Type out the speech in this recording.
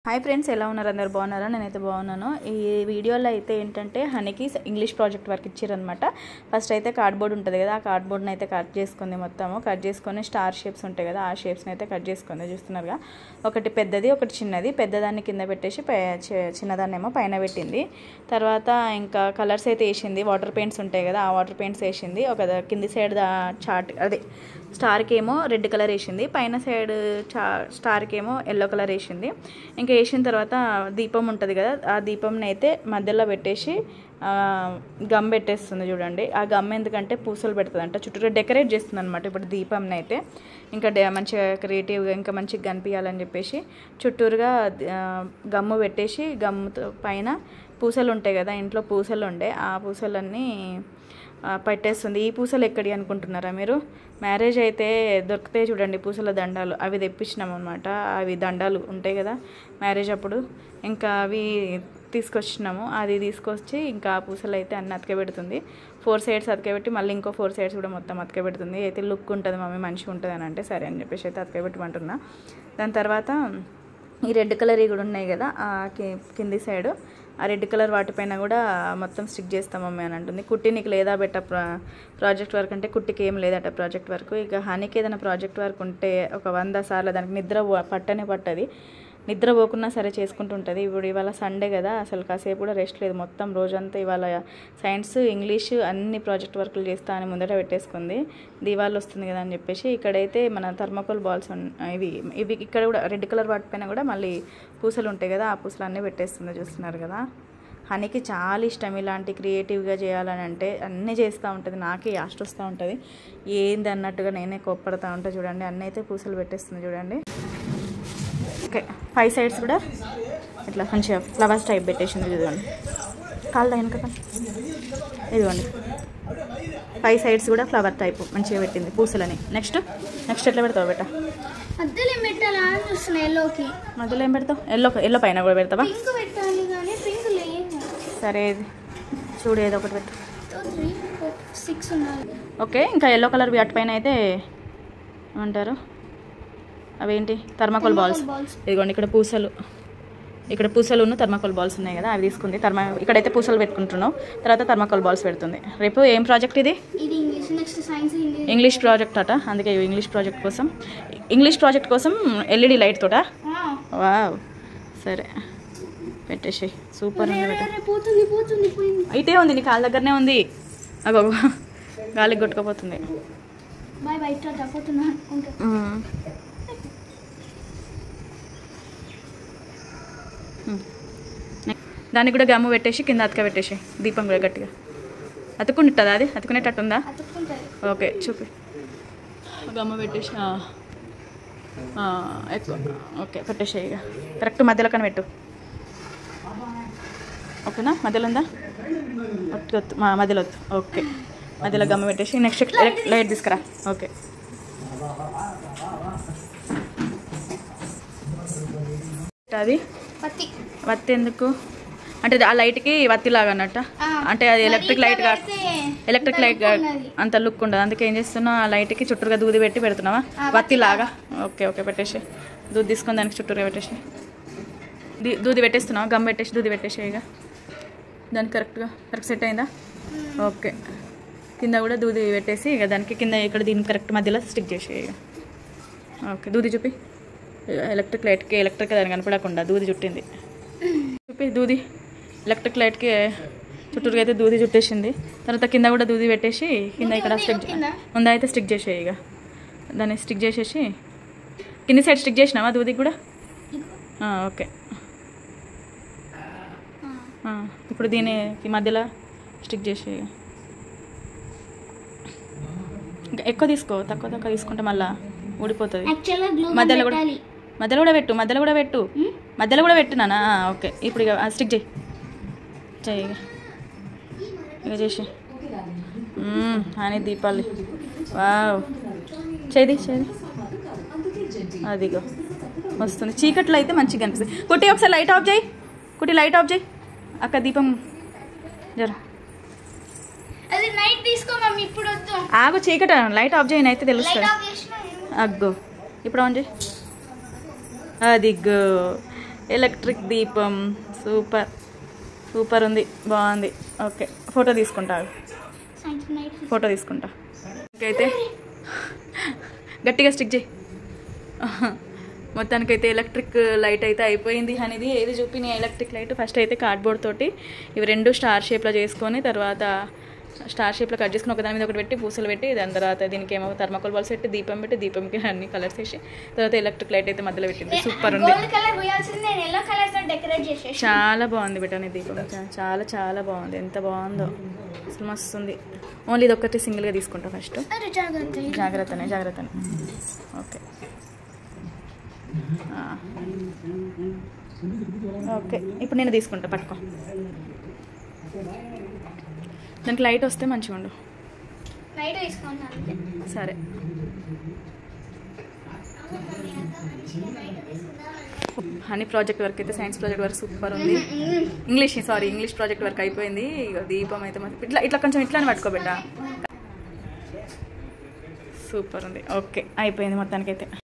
Hi friends ఎలా ఉన్నారు అందరు బాగున్నారా నేనైతే బాగున్నాను ఈ వీడియోలో అయితే ఏంటంటే హనీకి ఇంగ్లీష్ ప్రాజెక్ట్ వర్క్ ఇచ్చారనమాట ఫస్ట్ అయితే కార్డ్బోర్డ్ ఉంటుంది కదా ఆ కార్డ్బోర్డ్ని అయితే కట్ చేసుకుంది మొత్తము కట్ చేసుకొని స్టార్ షేప్స్ ఉంటాయి కదా ఆ షేప్స్ని అయితే కట్ చేసుకుంది చూస్తున్నారుగా ఒకటి పెద్దది ఒకటి చిన్నది పెద్దదాన్ని కింద పెట్టేసి పై చి- చిన్నదాన్ని ఏమో పైన పెట్టింది తర్వాత ఇంకా కలర్స్ అయితే వేసింది వాటర్ పెయింట్స్ ఉంటాయి కదా ఆ వాటర్ పెయింట్స్ వేసింది ఒక ద- కింది సైడ్ దా చార్ట్ అదే స్టార్కి ఏమో రెడ్ కలర్ వేసింది పైన సైడ్ చా స్టార్కి ఏమో ఎల్లో కలర్ వేసింది ఇంకా వేసిన తర్వాత దీపం ఉంటుంది కదా ఆ దీపంని అయితే మధ్యలో పెట్టేసి ఆ, గమ్ పెట్టేస్తుంది చూడండి ఆ గమ్ ఎందుకంటే పూసలు పెడుతుంది అంట చుట్టూరా డెకరేట్ చేస్తుంది అనమాట ఇప్పుడు దీపంని అయితే ఇంకా డే- మంచిగా క్రియేటివ్గా ఇంకా మంచిగా కనిపించాలని చెప్పేసి చుట్టూరుగా ఆ, గమ్ము పెట్టేసి గమ్ముతో పైన పూసలు ఉంటాయి కదా ఇంట్లో పూసలు ఉండే ఆ పూసలన్నీ ఆ, పెట్టేస్తుంది ఈ పూసలు ఎక్కడి అనుకుంటున్నారా మీరు మ్యారేజ్ అయితే దొరికితే చూడండి పూసల దండాలు అవి తెప్పించినాం అనమాట అవి దండాలు ఉంటాయి కదా మ్యారేజ్ అప్పుడు ఇంకా అవి తీసుకొచ్చినాము అది తీసుకొచ్చి ఇంకా ఆ పూసలు అయితే అన్ని అతకబెడుతుంది ఫోర్ సైడ్స్ అతకబెట్టి మళ్ళీ ఇంకో ఫోర్ సైడ్స్ కూడా మొత్తం అతకబెడుతుంది అయితే లుక్ ఉంటుంది మమ్మీ మంచిగా ఉంటుంది అని అంటే సరే అని చెప్పేసి అయితే అతకబెట్టమంటున్నా దాని తర్వాత ఈ రెడ్ కలర్ కూడా ఉన్నాయి కదా ఆ కి- కింది సైడ్ ఆ రెడ్ కలర్ వాటిపైన కూడా మొత్తం స్టిక్ చేస్తాం మమ్మీ అని అంటుంది కుట్టి నీకు లేదా బెట్ట ప్రా ప్రాజెక్ట్ వర్క్ అంటే కుట్టికి ఏం లేదట ప్రాజెక్ట్ వర్క్ ఇక హనీకి ఏదైనా ప్రాజెక్ట్ వర్క్ ఉంటే ఒక వంద సార్లు దానికి నిద్ర పో- పట్టనే పట్టది నిద్ర పోకున్నా సరే చేసుకుంటూ ఉంటుంది ఇప్పుడు ఇవాళ సండే కదా అసలు కాసేపు కూడా రెస్ట్ లేదు మొత్తం రోజంతా ఇవాళ సైన్స్ ఇంగ్లీష్ అన్ని ప్రాజెక్ట్ వర్కులు చేస్తా అని ముందట పెట్టేసుకుంది దివాళి వస్తుంది కదా అని చెప్పేసి ఇక్కడైతే మన థర్మకోల్ బాల్స్ ఉన్- ఇవి ఇవి ఇక్కడ కూడా రెడ్ కలర్ వాటిపైన కూడా మళ్ళీ పూసలు ఉంటాయి కదా ఆ పూసలు అన్నీ పెట్టేస్తుంది చూస్తున్నారు కదా హనీకి చాలా ఇష్టం ఇలాంటి క్రియేటివ్గా చేయాలని అంటే అన్నీ చేస్తూ ఉంటుంది నాకే యాస్ట్ వస్తూ ఉంటుంది ఏంది అన్నట్టుగా నేనే కోప్పడతా ఉంటా చూడండి అన్నీ అయితే పూసలు పెట్టేస్తుంది చూడండి ఓకే ఫైవ్ సైడ్స్ కూడా ఇట్లా మంచిగా ఫ్లవర్స్ టైప్ పెట్టేసింది ఇదిగోండి కాళ్ళు వెనక ఇదిగోండి ఫైవ్ సైడ్స్ కూడా ఫ్లవర్ టైప్ మంచిగా పెట్టింది పూసలని నెక్స్ట్ నెక్స్ట్ ఎట్లా పెడతావు బెట్ట అద్దెలు ఏం పెట్టాలా అని చూస్తున్నా ఎల్లోకి మధ్యలో ఏం పెడతావు ఎల్లో ఎల్లో పైన కూడా పెడతావా పింక్ పెట్టాలి కానీ పింక్ లేదు సరే ఇది చూడు ఏదో ఒకటి పెట్టు త్రీ ఫోర్ సిక్స్ ఉండాలి ఓకే ఇంకా ఎల్లో కలర్ వాటి పైన అయితే ఏమంటారు అవేంటి థర్మాకోల్ బాల్స్ బాల్స్ ఇదిగోండి ఇక్కడ పూసలు ఇక్కడ పూసలు ఉన్న థర్మాకోల్ బాల్స్ ఉన్నాయి కదా అవి తీసుకుంది థర్మా ఇక్కడైతే పూసలు పెట్టుకుంటున్నావు తర్వాత థర్మాకోల్ బాల్స్ పెడుతుంది రేపు ఏం ప్రాజెక్ట్ ఇది ఇది English next science Hindi English project అట అందుకే ఇంగ్లీష్ ప్రాజెక్ట్ కోసం ఇంగ్లీష్ ప్రాజెక్ట్ కోసం ఎల్ఈడి లైట్ తోట వావ్ సరే పెట్టేసి సూపర్ ఉంది బెట పోతుంది పోతుంది పోయింది అయితే ఉంది నీ కాళ్ళ దగ్గరనే ఉంది అగో గాలికి కొట్టుకుపోతుంది బాయ్ బయట టాటా పోతున్నా అనుకుంటా మ్మ్. మ్మ్. నెక్- దానికి కూడా గమ్ము పెట్టేసి కింద అతక పెట్టేసి దీపం కూడా గట్టిగా అతుకుంటుందా అది అతుకునేటట్టు ఉందా అతుక్కుంటుంది ఓకే చూపి గమ్ము పెట్టేసి ఆ. ఆ, ఎక్కువ ఓకే పెట్టేసి ఇక కరెక్ట్ మధ్యలో కానీ పెట్టు ఓకేనా మధ్యలో ఉందా ఒత్తి ఒత్తు మా మధ్యలో వద్దు ఓకే మధ్యలో గమ్మ పెట్టేసి నెక్స్ట్ లైట్ తీసుకురా ఓకే అది పత్తి వత్తి ఎందుకు అంటే ఆ లైట్కి వత్తి లాగా అన్నట్ట ఆ, అంటే అది ఎలక్ట్రిక్ మరి లైట్ ఇట్లా కా పెడితే ఎలక్ట్రిక్ ఇంత లైట్ లుక్ ఉన్నది. అంత లుక్ ఉండదు అందుకే ఏం చేస్తున్నావు ఆ లైట్కి చుట్టూరుగా దూది పెట్టి పెడుతున్నావా ఆ, వత్తి లాగా ఓకే ఓకే పెట్టేసి దూది తీసుకొని దానికి చుట్టూరుగా పెట్టేసి దీ- దూది పెట్టేస్తున్నావా గమ్ పెట్టేసి దూది పెట్టేసి ఇక దానికి కరెక్ట్గా కరెక్ట్ సెట్ అయిందా ఓకే కింద కూడా దూది పెట్టేసి ఇక దానికి కింద ఇక్కడ దీనికి కరెక్ట్ మధ్యలో స్టిక్ చేసి ఇక ఓకే దూది చూపి ఇక ఎలక్ట్రిక్ లైట్కి ఎలక్ట్రిక్ దాని కనపడకుండా దూది చుట్టింది చూపి దూది ఎలక్ట్రిక్ లైట్కి చుట్టూరుగా అయితే దూది చుట్టేసింది తర్వాత కింద కూడా దూది పెట్టేసి కింద ఇక్కడ ఉంది, స్టిక్ ఉందా? ఉందా అయితే స్టిక్ చేసేయి ఇక దాన్ని స్టిక్ చేసేసి కింది సైడ్ స్టిక్ చేసినావా దూదికి కూడా ఆ, ఓకే ఆ, ఇప్పుడు దీని ఈ మధ్యలో స్టిక్ చేసి ఇంకా ఎక్కువ తీసుకో తక్కువ తక్కువ తీసుకుంటే మళ్ళీ ఊడిపోతుంది యాక్చువల్గా గ్లూ మధ్యలో కూడా పెట్టాలి మధ్యలో కూడా పెట్టు మధ్యలో కూడా పెట్టు ఉమ్? మధ్యలో కూడా పెట్టు నాన్న ఆ, ఓకే ఇప్పుడు ఇక స్టిక్ చేయి చెయ్యి ఇక ఇక చేసి మ్మ్, అని దీపాలి వావ్ చేది చేది అదిగో వస్తుంది చీకట్లో అయితే మంచిగా కనిపిస్తుంది కుట్టి ఒకసారి లైట్ ఆఫ్ చేయి కుట్టి లైట్ ఆఫ్ చేయి అక్క దీపం జర అది నైట్ తీసుకో మమ్మీ ఇప్పుడు వద్దు ఆగు చీకట లైట్ ఆఫ్ చేయను అయితే లైట్ తెలుస్తుంది ఆఫ్ చేసిన అగ్గో ఇప్పుడు ఆన్ చేయి అదిగో ఎలక్ట్రిక్ దీపం సూపర్ సూపర్ ఉంది బాగుంది ఓకే ఫోటో తీసుకుంటా సైన్స్ నైట్ ఫోటో తీసుకుంటా ఇంకైతే గట్టిగా స్టిక్ చేయి మొత్తానికైతే ఎలక్ట్రిక్ లైట్ అయితే అయిపోయింది అనేది ఏది చూపిన ఎలక్ట్రిక్ లైట్ ఫస్ట్ అయితే కార్డ్బోర్డ్ తోటి ఇవి రెండు స్టార్ షేప్లో చేసుకొని తర్వాత స్టార్ షేప్లో కట్ చేసుకుని ఒకదాని మీద ఒకటి పెట్టి పూసలు పెట్టి దాని తర్వాత దీనికి ఏమో థర్మాకోల్ బాల్స్ పెట్టి దీపం పెట్టి దీపంకి అన్ని కలర్స్ వేసి తర్వాత ఎలక్ట్రిక్ లైట్ అయితే మధ్యలో పెట్టింది సూపర్ ఉంది గోల్డ్ కలర్ పోయాల్సింది నేను ఎల్లో కలర్ తో డెకరేట్ చేసేసి చాలా బాగుంది బిడ్డ నీ దీపం చా- చాలా చాలా బాగుంది ఎంత బాగుందో అసలు మస్తు ఉంది ఓన్లీ ఇది ఒక్కటి సింగిల్గా తీసుకుంటా ఫస్ట్ అరే జాగ్రత్త జాగ్రత్తనే జాగ్రత్తనే ఓకే ఆ. ఓకే ఇప్పుడు నేను తీసుకుంటా పట్టుకో దానికి లైట్ వస్తే మంచిగా ఉండు నైట్ తీసుకున్నాను అంతే సరే హనీ ప్రాజెక్ట్ వర్క్ అయితే సైన్స్ ప్రాజెక్ట్ వర్క్ సూపర్ ఉంది English sorry English project work అయిపోయింది ఇక దీపం అయితే మాత్రం ఇట్లా ఇట్లా కొంచెం ఇట్లానే పట్టుకోబెట్టా సూపర్ ఉంది ఓకే అయిపోయింది మొత్తానికైతే